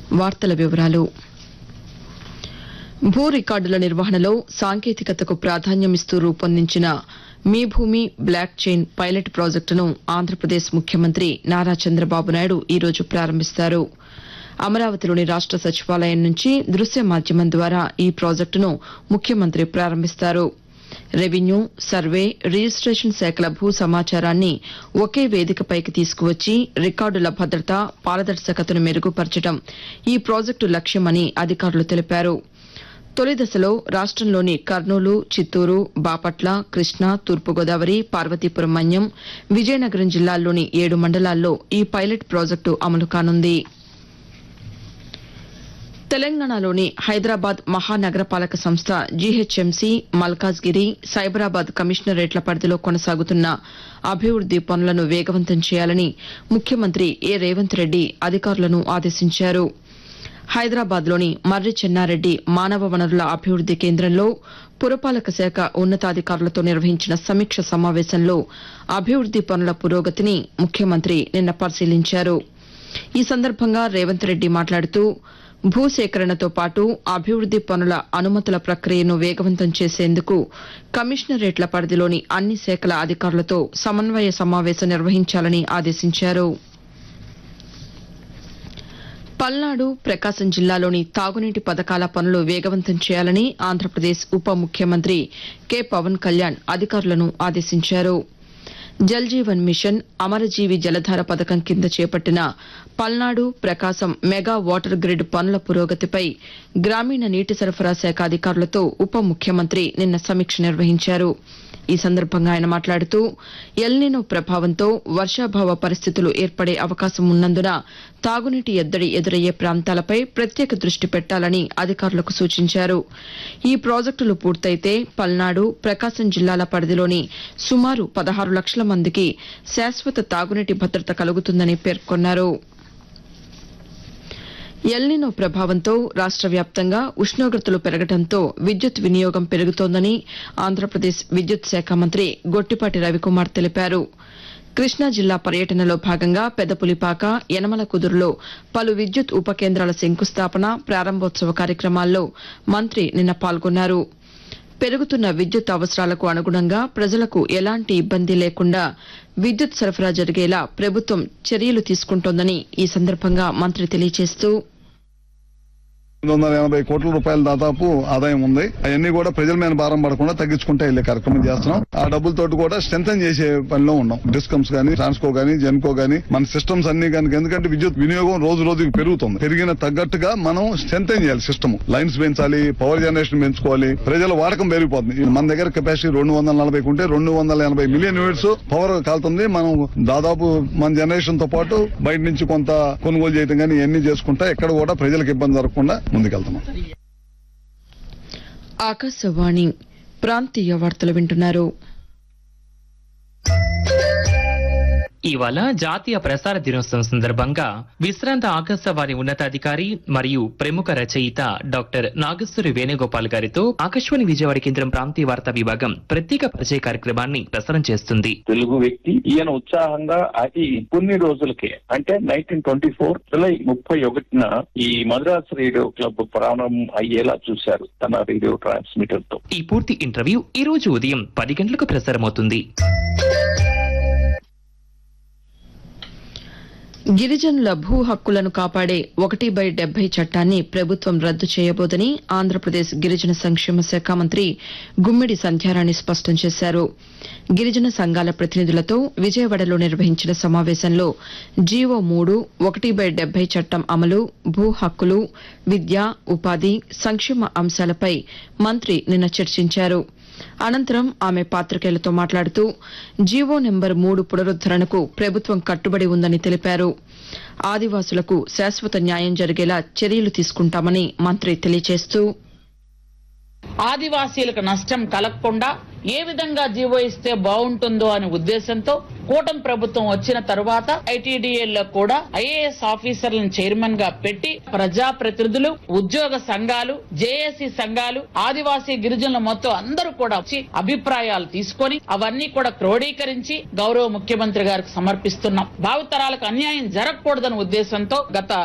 వార్తల వివరాలు భూ రికార్డుల నిర్వహణలో సాంకేతికతకు ప్రాధాన్యమిస్తూ రూపొందించిన మీ భూమి బ్లాక్ చైన్ పైలట్ ప్రాజెక్టును ఆంధ్రప్రదేశ్ ముఖ్యమంత్రి నారా చంద్రబాబు నాయుడు ఈ రోజు ప్రారంభిస్తారు అమరావతిలోని రాష్ట సచివాలయం నుంచి దృశ్య మాధ్యమం ద్వారా ఈ ప్రాజెక్టును ముఖ్యమంత్రి ప్రారంభిస్తారు రెవెన్యూ సర్వే రిజిస్టేషన్ శాఖల భూ సమాచారాన్ని ఒకే వేదికపైకి తీసుకువచ్చి రికార్డుల భద్రత పారదర్శకతను మెరుగుపరచడం ఈ ప్రాజెక్టు లక్ష్యమని అధికారులు తెలిపారు తొలి దశలో రాష్టంలోని కర్నూలు చిత్తూరు బాపట్ల కృష్ణా తూర్పుగోదావరి పార్వతీపురం మన్యం విజయనగరం జిల్లాల్లోని ఏడు మండలాల్లో ఈ పైలట్ ప్రాజెక్టు అమలు కానుంది తెలంగాణలోని హైదరాబాద్ మహానగరపాలక సంస్థ జీహెచ్ఎంసీ మల్కాజ్గిరి సైబరాబాద్ కమిషనరేట్ల పరిధిలో కొనసాగుతున్న అభివృద్ది పనులను వేగవంతం చేయాలని ముఖ్యమంత్రి ఏ రేవంత్ రెడ్డి అధికారులను ఆదేశించారు హైదరాబాద్లోని మర్రి చెన్నారెడ్డి మానవ వనరుల అభివృద్ది కేంద్రంలో పురపాలక శాఖ ఉన్నతాధికారులతో నిర్వహించిన సమీక్ష సమావేశంలో అభివృద్ది పనుల పురోగతిని ముఖ్యమంత్రి నిన్న పరిశీలించారు ఈ సందర్భంగా రేవంత్ రెడ్డి మాట్లాడుతూ భూసేకరణతో పాటు అభివృద్ది పనుల అనుమతుల ప్రక్రియను వేగవంతం చేసేందుకు కమిషనరేట్ల పరిధిలోని అన్ని శాఖల అధికారులతో సమన్వయ సమావేశం నిర్వహించాలని ఆదేశించారు పల్నాడు ప్రకాశం జిల్లాలోని తాగునీటి పథకాల పనులు వేగవంతం చేయాలని ఆంధ్రప్రదేశ్ ఉప ముఖ్యమంత్రి కె పవన్ కళ్యాణ్ అధికారులను ఆదేశించారు జల్ జీవన్ మిషన్ అమరజీవి జలధార పథకం కింద చేపట్టిన Palnadu Prakasam mega water grid పనుల పురోగతిపై గ్రామీణ నీటి సరఫరా శాఖ అధికారులతో ఉప ముఖ్యమంత్రి నిన్న సమీక్ష నిర్వహించారు ఈ సందర్భంగా ఆయన మాట్లాడుతూ ఎల్నినో ప్రభావంతో వర్షాభావ పరిస్థితులు ఏర్పడే అవకాశం ఉన్నందున తాగునీటి ఎద్దడి ఎదురయ్యే ప్రాంతాలపై ప్రత్యేక దృష్టి పెట్టాలని అధికారులకు సూచించారు ఈ ప్రాజెక్టులు పూర్తయితే పల్నాడు ప్రకాశం జిల్లాల పరిధిలోని సుమారు పదహారు లక్షల మందికి శాశ్వత తాగునీటి భద్రత కలుగుతుందని పేర్కొన్నారు ఎల్నినో ప్రభావంతో రాష్ట వ్యాప్తంగా ఉష్ణోగ్రతలు పెరగడంతో విద్యుత్ వినియోగం పెరుగుతోందని ఆంధ్రప్రదేశ్ విద్యుత్ శాఖ మంత్రి గొట్టిపాటి రవికుమార్ తెలిపారు కృష్ణా జిల్లా పర్యటనలో భాగంగా పెదపులిపాక యనమల కుదురులో పలు విద్యుత్ ఉప కేంద్రాల శంకుస్థాపన ప్రారంభోత్సవ కార్యక్రమాల్లో మంత్రి నిన్న పాల్గొన్నారు పెరుగుతున్న విద్యుత్ అవసరాలకు అనుగుణంగా ప్రజలకు ఎలాంటి ఇబ్బంది లేకుండా విద్యుత్ సరఫరా జరిగేలా ప్రభుత్వం చర్యలు తీసుకుంటోందని ఈ సందర్భంగా మంత్రి తెలియజేస్తూ ఎనిమిది వందల ఎనభై కోట్ల రూపాయల దాదాపు ఆదాయం ఉంది అవన్నీ కూడా ప్రజల మీద భారం పడకుండా తగ్గించుకుంటే వెళ్లే కార్యక్రమం చేస్తున్నాం ఆ డబ్బులతోటి కూడా స్ట్రెంథన్ చేసే పనిలో ఉన్నాం డిస్కమ్స్ గానీ ట్రాన్స్కో గానీ జెన్కో గానీ మన సిస్టమ్స్ అన్ని కనుక ఎందుకంటే విద్యుత్ వినియోగం రోజు రోజుకి పెరుగుతుంది పెరిగిన తగ్గట్టుగా మనం స్ట్రెంథన్ చేయాలి సిస్టమ్ లైన్స్ పెంచాలి పవర్ జనరేషన్ పెంచుకోవాలి ప్రజల వాడకం పెరిగిపోతుంది మన దగ్గర కెపాసిటీ రెండు వందల నలభై ఉంటే రెండు వందల ఎనభై మిలియన్ యూనిట్స్ పవర్ కాలుతుంది మనం దాదాపు మన జనరేషన్ తో పాటు బయట నుంచి కొంత కొనుగోలు చేయడం కానీ ఇవన్నీ చేసుకుంటా ఎక్కడ కూడా ప్రజలకు ఇబ్బంది జరగకుండా ముందుకెళ్తున్నాం ఆకాశవాణి ప్రాంతీయ వార్తలు వింటున్నారు ఇవాళ జాతీయ ప్రసార దినోత్సవం సందర్భంగా విశ్రాంత ఆకాశవాణి ఉన్నతాధికారి మరియు ప్రముఖ రచయిత డాక్టర్ నాగేశ్వరి వేణుగోపాల్ గారితో ఆకాశవాణి విజయవాడ కేంద్రం ప్రాంతీయ వార్తా విభాగం ప్రత్యేక పరిచయ కార్యక్రమాన్ని ప్రసారం చేస్తుంది తెలుగు వ్యక్తి ఈయన ఉత్సాహంగా అది కొన్ని రోజులకే అంటే నైన్టీన్ ట్వంటీ ఫోర్ జులై ముప్పై ఒకటిన ఈ మద్రాస్ రేడియో క్లబ్ ప్రారంభం అయ్యేలా చూశారు తన రేడియో ట్రాన్స్మిటర్ తో ఈ పూర్తి ఇంటర్వ్యూ ఈ రోజు ఉదయం పది గంటలకు ప్రసారమవుతుంది గిరిజనుల భూ హక్కులను కాపాడే ఒకటి బై డెబ్బై చట్టాన్ని ప్రభుత్వం రద్దు చేయబోదని ఆంధ్రప్రదేశ్ గిరిజన సంక్షేమ శాఖ మంత్రి గుమ్మిడి సంధ్యారాణి స్పష్టం చేశారు గిరిజన సంఘాల ప్రతినిధులతో విజయవాడలో నిర్వహించిన సమావేశంలో జీవో మూడు ఒకటి బై డెబ్బై చట్టం అమలు భూ హక్కులు విద్య ఉపాధి సంక్షేమ అంశాలపై మంత్రి నిన్న చర్చించారు అనంతరం ఆమె పాతికేయులతో మాట్లాడుతూ జీవో నెంబర్ మూడు పునరుద్దరణకు ప్రభుత్వం కట్టుబడి ఉందని తెలిపారు ఆదివాసులకు శాశ్వత న్యాయం జరిగేలా చర్యలు తీసుకుంటామని మంత్రి తెలియజేస్తూ ఆదివాసీలకు నష్టం కలగకుండా ఏ విధంగా జీవో ఇస్తే బాగుంటుందో అనే ఉద్దేశంతో కూటమి ప్రభుత్వం వచ్చిన తరువాత ఐటీడీఏలో కూడా ఐఏఎస్ ఆఫీసర్లను చైర్మన్ గా పెట్టి ప్రజా ప్రతినిధులు ఉద్యోగ సంఘాలు జేఏసీ సంఘాలు ఆదివాసీ గిరిజనుల మొత్తం అందరూ కూడా వచ్చి అభిప్రాయాలు తీసుకొని అవన్నీ కూడా క్రోడీకరించి గౌరవ ముఖ్యమంత్రి గారికి సమర్పిస్తున్నాం భావితరాలకు అన్యాయం జరగకూడదనే ఉద్దేశంతో గత